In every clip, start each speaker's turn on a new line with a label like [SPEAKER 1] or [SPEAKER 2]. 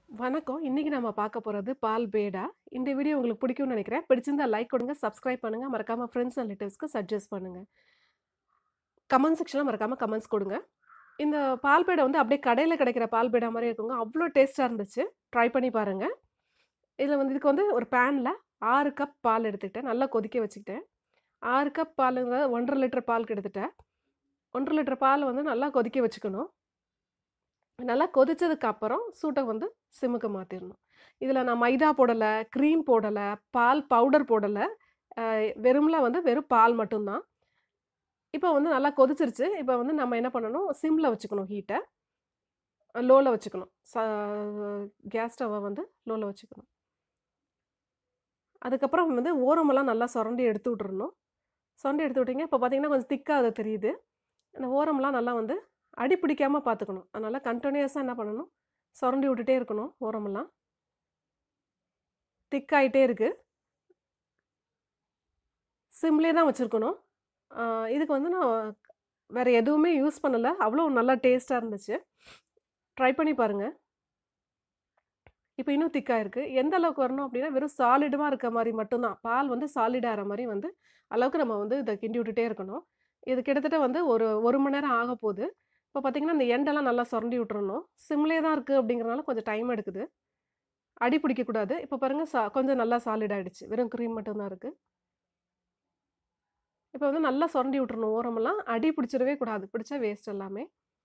[SPEAKER 1] வணக்கம். இன்னைக்கு நம்ம பார்க்க போறது பால் பேடா. இந்த வீடியோ உங்களுக்கு பிடிக்கும்னு நெனைக்கிறேன். பிடிச்சிருந்தா லைக் கொடுங்க, சப்ஸ்கிரைப் பண்ணுங்க. மறக்காம ஃப்ரெண்ட்ஸ் அண்ட் ரிலேட்டிவ்ஸ்க்கு சஜெஸ்ட் பண்ணுங்க. கமெண்ட் செக்ஷன்ல மறக்காம கமெண்ட்ஸ் கொடுங்க. இந்த பால் பேடா வந்து அப்படியே கடையில கிடைக்கிற பால் பேடா மாரியே இருக்குங்க. அவ்ளோ டேஸ்ட்டா இருந்துச்சு. ட்ரை பண்ணி பாருங்க. இதுல வந்து இதுக்கு வந்து ஒரு பேன்ல 6 கப் பால் எடுத்துக்கிட்டேன். நல்லா கொதிக்க வச்சுக்கிட்டேன். 6 கப் பாலுங்க 1 1/2 லிட்டர் பாலுக்கு எடுத்துட்டேன். 1 1/2 லிட்டர் பால் வந்து நல்லா கொதிக்க வச்சுக்கணும். நல்லா கொதிச்சதுக்கு அப்புறம் சூட்ட வந்து சிம்முக்கு மாத்திரணும். இதுல நான் மைதா போடல, கிரீம் போடல, பால் பவுடர் போடல. அ வெறுமனே வந்து வெறும் பால் மட்டும் தான். இப்ப வந்து நல்லா கொதிச்சிருச்சு. இப்ப வந்து நம்ம என்ன பண்ணணும், சிம்ல வச்சுக்கணும் ஹீட்ட. லோல வச்சுக்கணும். ச கேஸ் ஸ்டவ்வ வந்து லோல வச்சுக்கணும். அதுக்கப்புறம் வந்து ஓரமெல்லாம் நல்லா சொரண்டி எடுத்து விட்டுறணும். சொரண்டி எடுத்து விட்டீங்க, இப்ப பார்த்தீங்கன்னா கொஞ்சம் திக்கா அது தெரியுது. அந்த ஓரம்லாம் நல்லா வந்து அடி பிடிக்காம பார்த்துக்கணும். அதனால கன்டினியூஸா என்ன பண்ணணும், சொரண்டி விட்டுட்டே இருக்கணும் ஓரமெல்லாம். திக் ஆயிட்டே இருக்கு. சிம்லயே தான் வச்சிருக்கணும். அ இதுக்கு வந்து நான் வேற எதுவுமே யூஸ் பண்ணல. அவ்ளோ நல்லா டேஸ்ட்டா இருந்துச்சு. ட்ரை பண்ணி பாருங்க. இப்ப இன்னும் திக்கா இருக்கு. எந்த அளவுக்கு வரணும் அப்டின்னா, வெறும் சாலிடமா இருக்க மாரி மட்டும் தான். பால் வந்து சாலிட் ஆற மாரி வந்து அளவுக்கு நம்ம வந்து இத கிண்டி விட்டுட்டே இருக்கணும். இது கிட்டத்தட்ட வந்து ஒரு 1 மணி நேரம் ஆகப்போது. இப்ப பார்த்தீங்கன்னா, இந்த எண்டெல்லாம் நல்லா சொரண்டி விட்டுறணும். சிம்லயே தான் இருக்கு அப்டிங்கிறனால கொஞ்சம் டைம் எடுக்குது. அடி பிடிக்கக்கூடாது. இப்ப பாருங்க ச கொஞ்சம் நல்லா சாலிட் ஆயிடுச்சு. வெறும் கிரீம் மட்டும் தான் இருக்கு. இப்ப வந்து நல்லா சொரண்டி விட்டுறணும் ஓரமெல்லாம். அடி பிடிச்சிடவே கூடாது. பிடிச்சா வேஸ்ட் எல்லாமே.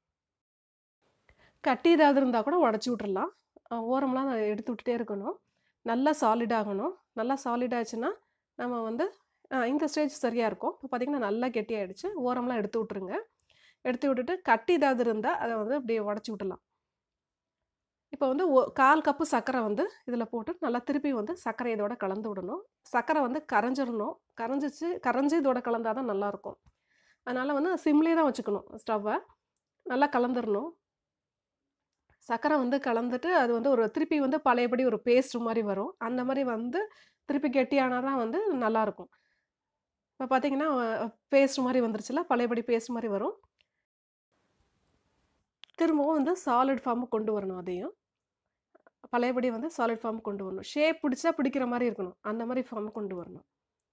[SPEAKER 1] கட்டி ஏதாவது இருந்தா கூட உடைச்சு விட்டுறலாம். அ ஓரம்லாம் எடுத்து விட்டுட்டே இருக்கணும். நல்லா சாலிட் ஆகணும். நல்லா சாலிட் ஆச்சுன்னா, நம்ம வந்து அ இந்த ஸ்டேஜ் சரியா இருக்கும். இப்ப பார்த்தீங்கன்னா, நல்லா கெட்டியாயிடுச்சு. ஓரம்லாம் எடுத்து விட்டுருங்க. எடுத்து விட்டுட்டு கட்டி ஏதாவது இருந்தா, அத வந்து அப்படியே உடைச்சு விட்டுறலாம். இப்ப வந்து ஒ 1/4 கப்பு சர்க்கரை வந்து இதுல போட்டு நல்லா திருப்பி வந்து சர்க்கரைய இதோட கலந்து விடணும். சர்க்கரை வந்து கரைஞ்சிரணும். கரைஞ்சிச்சு கரைஞ்சு இதோட கலந்தா தான் நல்லாருக்கும். அதனால வந்து சிம்லயே தான் வச்சுக்கணும் ஸ்டவ்வ. நல்லா கலந்துரணும். சர்க்கரை வந்து கலந்துட்டு, அது வந்து ஒரு திருப்பி வந்து பழையபடி ஒரு பேஸ்ட் மாரி வரும். அந்த மாரி வந்து திருப்பி கெட்டியானா தான் வந்து நல்லாருக்கும். இப்ப பார்த்தீங்கன்னா, பேஸ்ட் மாரி வந்துருச்சுல்ல. பழையபடி பேஸ்ட் மாரி வரும். திரும்பவும் வந்து சாலிட் ஃபார்முக்கு கொண்டு வரணும் அதையும். பழையபடி வந்து சாலிட் ஃபார்முக்கு கொண்டு வரணும். ஷேப் பிடிச்சா பிடிக்கிற மாரி இருக்கணும். அந்த மாரி ஃபார்முக்கு கொண்டு வரணும்.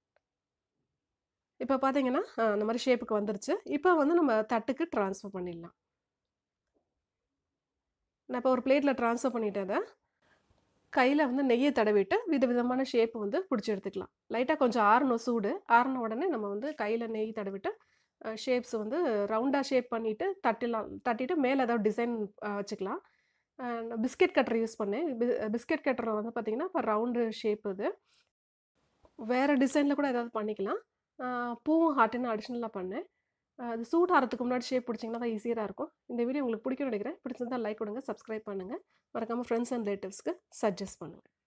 [SPEAKER 1] இப்ப பார்த்தீங்கன்னா, அ அந்த மாரி ஷேப்புக்கு வந்துருச்சு. இப்ப வந்து நம்ம தட்டுக்கு ட்ரான்ஸ்ஃபர் பண்ணிடலாம். நான் இப்ப ஒரு பிளேட்ல ட்ரான்ஸ்ஃபர் பண்ணிட்டேன் அத. கையில வந்து நெய்ய தடவிட்டு விதவிதமான ஷேப் வந்து புடிச்சு எடுத்துக்கலாம். லைட்டா கொஞ்சம் ஆறணும் சூடு. ஆறுன உடனே நம்ம வந்து கையில நெய் தடவிட்டு, அ ஷேப்ஸ் வந்து ரவுண்டா ஷேப் பண்ணிட்டு தட்டிடலாம். தட்டிட்டு மேல ஏதாவது டிசைன் அ வச்சுக்கலாம். அ நான் பிஸ்கட் கட்டர் யூஸ் பண்ணேன். பி பிஸ்கட் கட்டர் வந்து பார்த்தீங்கன்னா, இப்ப ரவுண்டு ஷேப் இது. வேற டிசைன்ல கூட ஏதாவது பண்ணிக்கலாம். அ பூவும் ஹார்ட்டுன்னு அடிஷனலா பண்ணேன். அ அது சூடு ஆறதுக்கு முன்னாடி ஷேப் பிடிச்சீங்கன்னா தான் ஈஸியா இருக்கும். இந்த வீடியோ உங்களுக்கு பிடிக்கும்னு நெனைக்கிறேன். பிடிச்சிருந்தா லைக் கொடுங்க, சப்ஸ்கிரைப் பண்ணுங்க. மறக்காம ஃப்ரெண்ட்ஸ் அண்ட் ரிலேட்டிவ்ஸ்க்கு சஜெஸ்ட் பண்ணுங்க.